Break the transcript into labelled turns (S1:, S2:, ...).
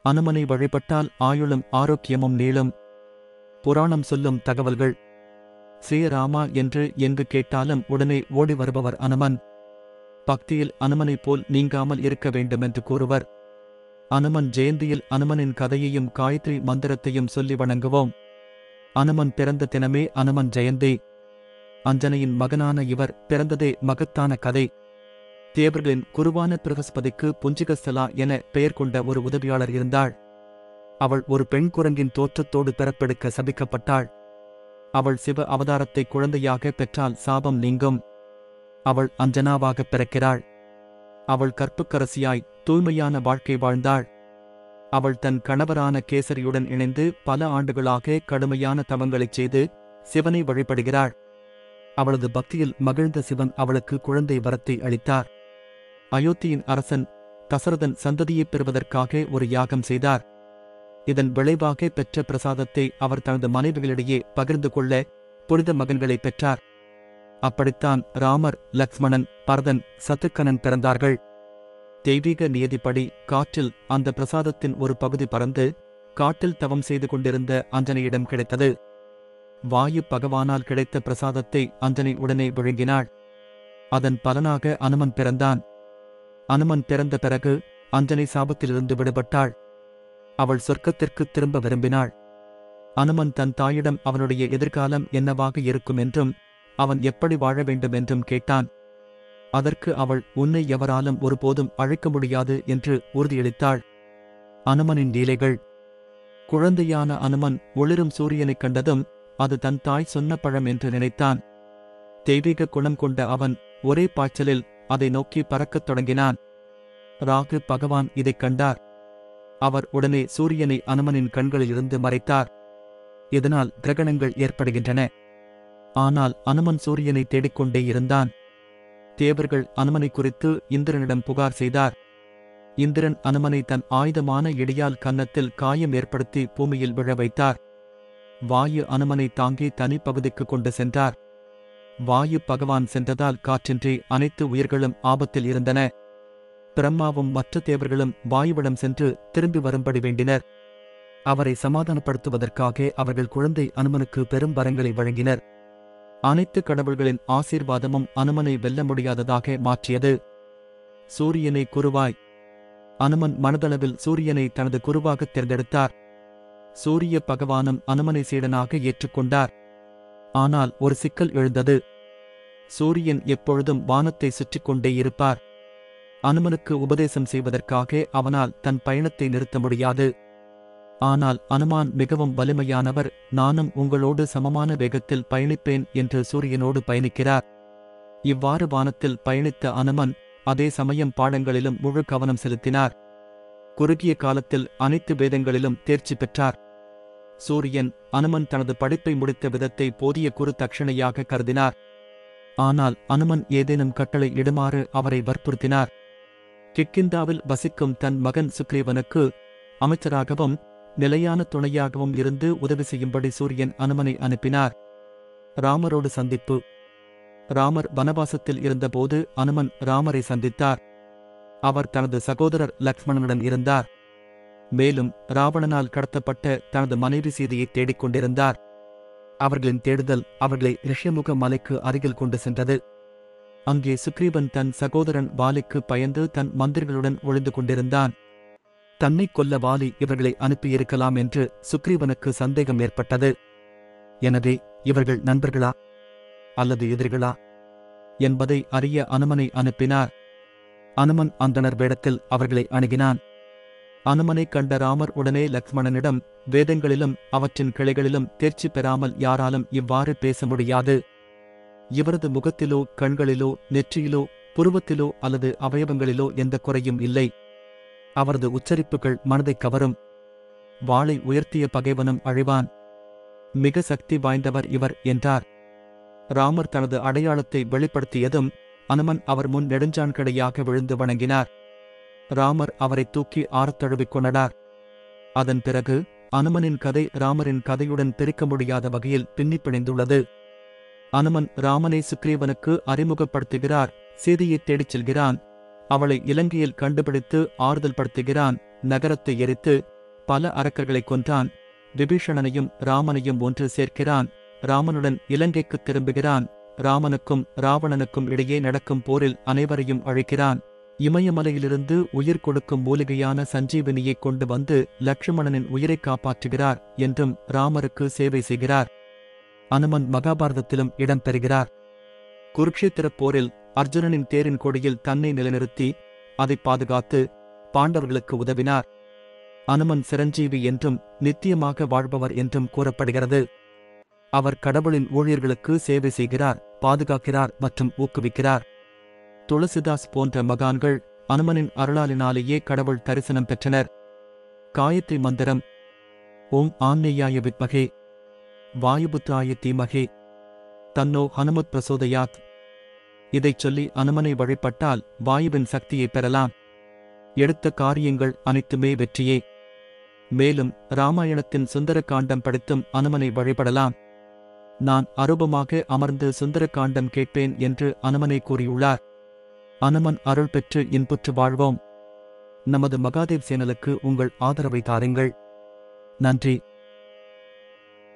S1: அனுமனை வழிபட்டால் ஆயுளும் ஆரோக்கியமும் நீளும் புராணம் சொல்லும் தகவல்கள் ஸ்ரீராமா என்று எங்கு கேட்டாலும் உடனே ஓடி வருபவர் அனுமன் பக்தியில் அனுமனைப் போல் நீங்காமல் இருக்க வேண்டுமென்று கூறுவர் அனுமன் ஜெயந்தியில் அனுமனின் கதையையும் காயத்ரி மந்திரத்தையும் சொல்லி வணங்குவோம் அனுமன் பிறந்த தினமே அனுமன் ஜெயந்தி அஞ்சனையின் மகனான இவர் பிறந்ததே மகத்தான கதை தேவர்களின் குருவான பிரகஸ்பதிக்கு புஞ்சிகஸ்தலா என பெயர் கொண்ட ஒரு உதவியாளர் இருந்தாள் அவள் ஒரு பெண் குரங்கின் தோற்றத்தோடு பிறப்பெடுக்க சபிக்கப்பட்டாள் அவள் சிவ அவதாரத்தை குழந்தையாக பெற்றால் சாபம் நீங்கும் அவள் அஞ்சனாவாகப் பிறக்கிறாள் அவள் கற்புக்கரசியாய் தூய்மையான வாழ்க்கை வாழ்ந்தாள் அவள் தன் கணவரான கேசரியுடன் இணைந்து பல ஆண்டுகளாக கடுமையான தவங்களைச் செய்து சிவனை வழிபடுகிறாள் அவளது பக்தியில் மகிழ்ந்த சிவன் அவளுக்கு குழந்தை வரத்தை அளித்தார் அயோத்தியின் அரசன் தசரதன் சந்ததியைப் பெறுவதற்காக ஒரு யாகம் செய்தார் இதன் விளைவாக பெற்ற பிரசாதத்தை அவர் தனது மனைவிகளிடையே பகிர்ந்து கொள்ள புனித மகன்களை பெற்றார் அப்படித்தான் ராமர் லக்ஷ்மணன் பரதன் சத்துக்கனன் பிறந்தார்கள் தெய்வீக நியதிப்படி காற்றில் அந்த பிரசாதத்தின் ஒரு பகுதி பறந்து காட்டில் தவம் செய்து கொண்டிருந்த அஞ்சனையிடம் கிடைத்தது வாயு பகவானால் கிடைத்த பிரசாதத்தை அஞ்சனை உடனே விழுங்கினாள் அதன் பலனாக அனுமன் பிறந்தான் அனுமன் பிறந்த பிறகு அஞ்சனை சாபத்திலிருந்து விடுபட்டாள் அவள் சொர்க்கத்திற்கு திரும்ப விரும்பினாள் அனுமன் தன் தாயிடம் அவனுடைய எதிர்காலம் என்னவாக இருக்கும் என்றும் அவன் எப்படி வாழ வேண்டும் என்றும் கேட்டான் அதற்கு அவள் உன்னை எவராலும் ஒருபோதும் அழைக்க முடியாது என்று உறுதியளித்தாள் அனுமனின் லீலைகள் குழந்தையான அனுமன் ஒளிரும் சூரியனைக் கண்டதும் அது தன் தாய் சொன்ன பழம் என்று நினைத்தான் தெய்வீக குணம் கொண்ட அவன் ஒரே பாய்ச்சலில் அதை நோக்கி பறக்கத் தொடங்கினான் ராகு பகவான் இதைக் கண்டார் அவர் உடனே சூரியனை அனுமனின் கண்களிலிருந்து மறைத்தார் இதனால் கிரகணங்கள் ஏற்படுகின்றன ஆனால் அனுமன் சூரியனை தேடிக்கொண்டே இருந்தான் தேவர்கள் அனுமனை குறித்து இந்திரனிடம் புகார் செய்தார் இந்திரன் அனுமனை தன் ஆயுதமான இடியால் கன்னத்தில் காயம் ஏற்படுத்தி பூமியில் விழ வைத்தார் வாயு அனுமனை தாங்கி தனிப்பகுதிக்கு கொண்டு சென்றார் வாயு பகவான் சென்றதால் காற்றின்றி அனைத்து உயிர்களும் ஆபத்தில் இருந்தன பிரம்மாவும் மற்ற தேவர்களும் வாயுவிடம் சென்று திரும்பி வரும்படி வேண்டினர் அவரை சமாதானப்படுத்துவதற்காக அவர்கள் குழந்தை அனுமனுக்கு பெரும் வரங்களை வழங்கினர் அனைத்து கடவுள்களின் ஆசீர்வாதமும் அனுமனை வெல்ல முடியாததாக மாற்றியது சூரியனை குருவாய் அனுமன் மனதளவில் சூரியனை தனது குருவாகத் தேர்ந்தெடுத்தார் சூரிய பகவானும் அனுமனை சீடனாக ஏற்றுக்கொண்டார் ஆனால் ஒரு சிக்கல் எழுந்தது சூரியன் எப்பொழுதும் வானத்தை சுற்றிக் கொண்டே இருப்பார் அனுமனுக்கு உபதேசம் செய்வதற்காக அவனால் தன் பயணத்தை நிறுத்த முடியாது ஆனால் அனுமான் மிகவும் வலிமையானவர் நானும் உங்களோடு சமமான வேகத்தில் பயணிப்பேன் என்று சூரியனோடு பயணிக்கிறார் இவ்வாறு வானத்தில் பயணித்த அனுமன் அதே சமயம் பாடங்களிலும் முழு கவனம் செலுத்தினார் குறுகிய காலத்தில் அனைத்து வேதங்களிலும் தேர்ச்சி பெற்றார் சூரியன் அனுமன் தனது படிப்பை முடித்த விதத்தை போதிய குரு தட்சணையாக கருதினார் ஆனால் அனுமன் ஏதேனும் கட்டளை இடுமாறு அவரை வற்புறுத்தினார் கிக்கிந்தாவில் வசிக்கும் தன் மகன் சுக்ரீவனுக்கு அமைச்சராகவும் நிலையான துணையாகவும் இருந்து உதவி செய்யும்படி சூரியன் அனுமனை அனுப்பினார் ராமரோடு சந்திப்பு ராமர் வனவாசத்தில் இருந்தபோது அனுமன் ராமரை சந்தித்தார் அவர் தனது சகோதரர் லக்ஷ்மணனுடன் இருந்தார் மேலும் ராவணனால் கடத்தப்பட்ட தனது மனைவி சீதையை தேடிக் கொண்டிருந்தார் அவர்களின் தேடுதல் அவர்களை ரிஷியமுக மலைக்கு அருகில் கொண்டு சென்றது அங்கே சுக்ரீவன் தன் சகோதரன் வாலிக்கு பயந்து தன் மந்திரிகளுடன் ஒளிந்து கொண்டிருந்தான் தன்னைக் கொல்ல வாலி இவர்களை அனுப்பியிருக்கலாம் என்று சுக்ரீவனுக்கு சந்தேகம் ஏற்பட்டது எனவே இவர்கள் நண்பர்களா அல்லது எதிரிகளா என்பதை அறிய அனுமனை அனுப்பினார் அனுமன் அந்தணர் வேடத்தில் அவர்களை அணுகினான் அனுமனைக் கண்ட ராமர் உடனே லக்ஷ்மணனிடம் வேதங்களிலும் அவற்றின் கிளைகளிலும் தேர்ச்சி பெறாமல் யாராலும் இவ்வாறு பேச முடியாது இவரது முகத்திலோ கண்களிலோ நெற்றியிலோ புருவத்திலோ அல்லது அவயவங்களிலோ எந்த குறையும் இல்லை அவரது உச்சரிப்புகள் மனதைக் கவரும் வாளை உயர்த்திய பகைவனும் அழிவான் மிக சக்தி வாய்ந்தவர் இவர் என்றார் ராமர் தனது அடையாளத்தை வெளிப்படுத்தியதும் அனுமன் அவர் முன் நெடுஞ்சான்கடையாக விழுந்து வணங்கினார் ராமர் அவரை தூக்கி ஆறத் தழுவிக் கொண்டார் அதன் பிறகு அனுமனின் கதை ராமரின் கதையுடன் பிரிக்க முடியாத வகையில் பின்னிப் பிணைந்துள்ளது அனுமன் ராமனை சுக்ரீவனுக்கு அறிமுகப்படுத்துகிறார் சீதையைத் தேடிச் செல்கிறான் அவளை இலங்கையில் கண்டுபிடித்து ஆறுதல் படுத்துகிறான் நகரத்தை எரித்து பல அரக்கர்களைக் கொன்றான் விபீஷணனையும் ராமனையும் ஒன்று சேர்க்கிறான் ராமனுடன் இலங்கைக்குத் திரும்புகிறான் ராமனுக்கும் ராவணனுக்கும் இடையே நடக்கும் போரில் அனைவரையும் அழைக்கிறான் இமயமலையிலிருந்து உயிர் கொடுக்கும் மூலிகையான சஞ்சீவனியைக் கொண்டு வந்து லக்ஷ்மணனின் உயிரைக் காப்பாற்றுகிறார் என்றும் ராமருக்கு சேவை செய்கிறார் அனுமன் மகாபாரதத்திலும் இடம்பெறுகிறார் குருக்ஷேத்திரப் போரில் அர்ஜுனனின் தேரின் கொடியில் தன்னை நிலைநிறுத்தி அதைப் பாதுகாத்து பாண்டவர்களுக்கு உதவினார் அனுமன் சிரஞ்சீவி என்றும் நித்தியமாக வாழ்பவர் என்றும் கூறப்படுகிறது அவர் கடவுளின் ஊழியர்களுக்கு சேவை செய்கிறார் பாதுகாக்கிறார் மற்றும் ஊக்குவிக்கிறார் துளசிதாஸ் போன்ற மகான்கள் அனுமனின் அருளாலினாலேயே கடவுள் தரிசனம் பெற்றனர் காயத்ரி மந்திரம் ஓம் ஆன்மேயாய வித்மகே வாயுபுத்ராய தீமகே தன்னோ ஹனுமத் பிரசோதயாத் இதைச் சொல்லி அனுமனை வழிபட்டால் வாயுவின் சக்தியை பெறலாம் எடுத்த காரியங்கள் அனைத்துமே வெற்றியே மேலும் ராமாயணத்தின் சுந்தரகாண்டம் படித்தும் அனுமனை வழிபடலாம் நான் அரூபமாக அமர்ந்து சுந்தரகாண்டம் கேட்பேன் என்று அனுமனை கூறியுள்ளார் அனுமன் அருள் பெற்று இன்புற்று வாழ்வோம் நமது மகாதேவ் சேனலுக்கு உங்கள் ஆதரவை தாருங்கள் நன்றி